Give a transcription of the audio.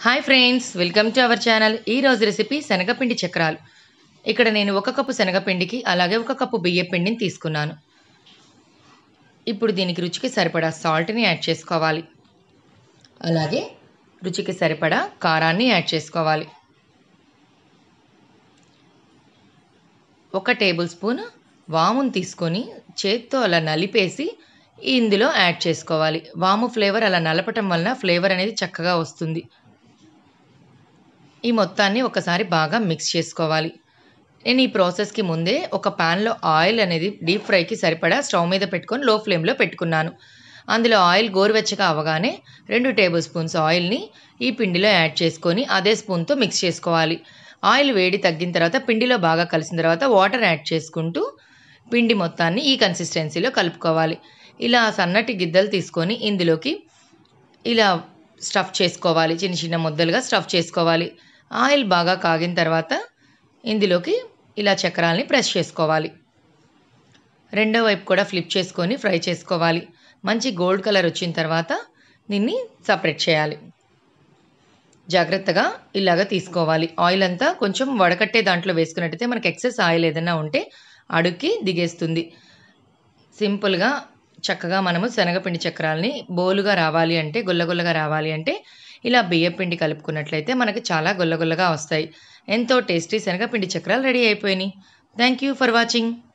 hi friends welcome to our channel ఈ రోజు recipe శనగపిండి చక్రాలు ఇక్కడ నేను ఒక కప్పు శనగపిండికి అలాగే ఒక కప్పు బియ్య పిండిని తీసుకున్నాను ఇప్పుడు దీనికి రుచికి సరిపడా సాల్ట్ని యాడ్ చేసుకోవాలి అలాగే రుచికి సరిపడా కారాన్ని యాడ్ చేసుకోవాలి ఒక టేబుల్ స్పూన్ వామును తీసుకొని చేత్తో అలా నలిపేసి ఇందులో యాడ్ చేసుకోవాలి వాము ఫ్లేవర్ అలా నలపటం వలన ఫ్లేవర్ అనేది చక్కగా వస్తుంది ఈ మొత్తాన్ని ఒకసారి బాగా మిక్స్ చేసుకోవాలి నేను ఈ ప్రాసెస్కి ముందే ఒక ప్యాన్లో ఆయిల్ అనేది డీప్ ఫ్రైకి సరిపడా స్టవ్ మీద పెట్టుకొని లో ఫ్లేమ్లో పెట్టుకున్నాను అందులో ఆయిల్ గోరువెచ్చగా అవగానే రెండు టేబుల్ స్పూన్స్ ఆయిల్ని ఈ పిండిలో యాడ్ చేసుకొని అదే స్పూన్తో మిక్స్ చేసుకోవాలి ఆయిల్ వేడి తగ్గిన తర్వాత పిండిలో బాగా కలిసిన తర్వాత వాటర్ యాడ్ చేసుకుంటూ పిండి మొత్తాన్ని ఈ కన్సిస్టెన్సీలో కలుపుకోవాలి ఇలా సన్నటి గిద్దలు తీసుకొని ఇందులోకి ఇలా స్టఫ్ చేసుకోవాలి చిన్న చిన్న ముద్దలుగా స్టఫ్ చేసుకోవాలి ఆయిల్ బాగా కాగిన తర్వాత ఇందులోకి ఇలా చక్రాలని ప్రెస్ చేసుకోవాలి రెండో వైపు కూడా ఫ్లిప్ చేసుకొని ఫ్రై చేసుకోవాలి మంచి గోల్డ్ కలర్ వచ్చిన తర్వాత దీన్ని సపరేట్ చేయాలి జాగ్రత్తగా ఇలాగ తీసుకోవాలి ఆయిల్ అంతా కొంచెం వడకట్టే దాంట్లో వేసుకున్నట్టయితే మనకి ఎక్సెస్ ఆయిల్ ఏదైనా ఉంటే అడుక్కి దిగేస్తుంది సింపుల్గా చక్కగా మనము శనగపిండి చక్రాలని బోలుగా రావాలి అంటే గుల్లగుల్లగా రావాలి అంటే ఇలా బియ్యపిండి కలుపుకున్నట్లయితే మనకి చాలా గుల్లగుల్లగా వస్తాయి ఎంతో టేస్టీ శనగపిండి చక్రాలు రెడీ అయిపోయినాయి థ్యాంక్ యూ ఫర్ వాచింగ్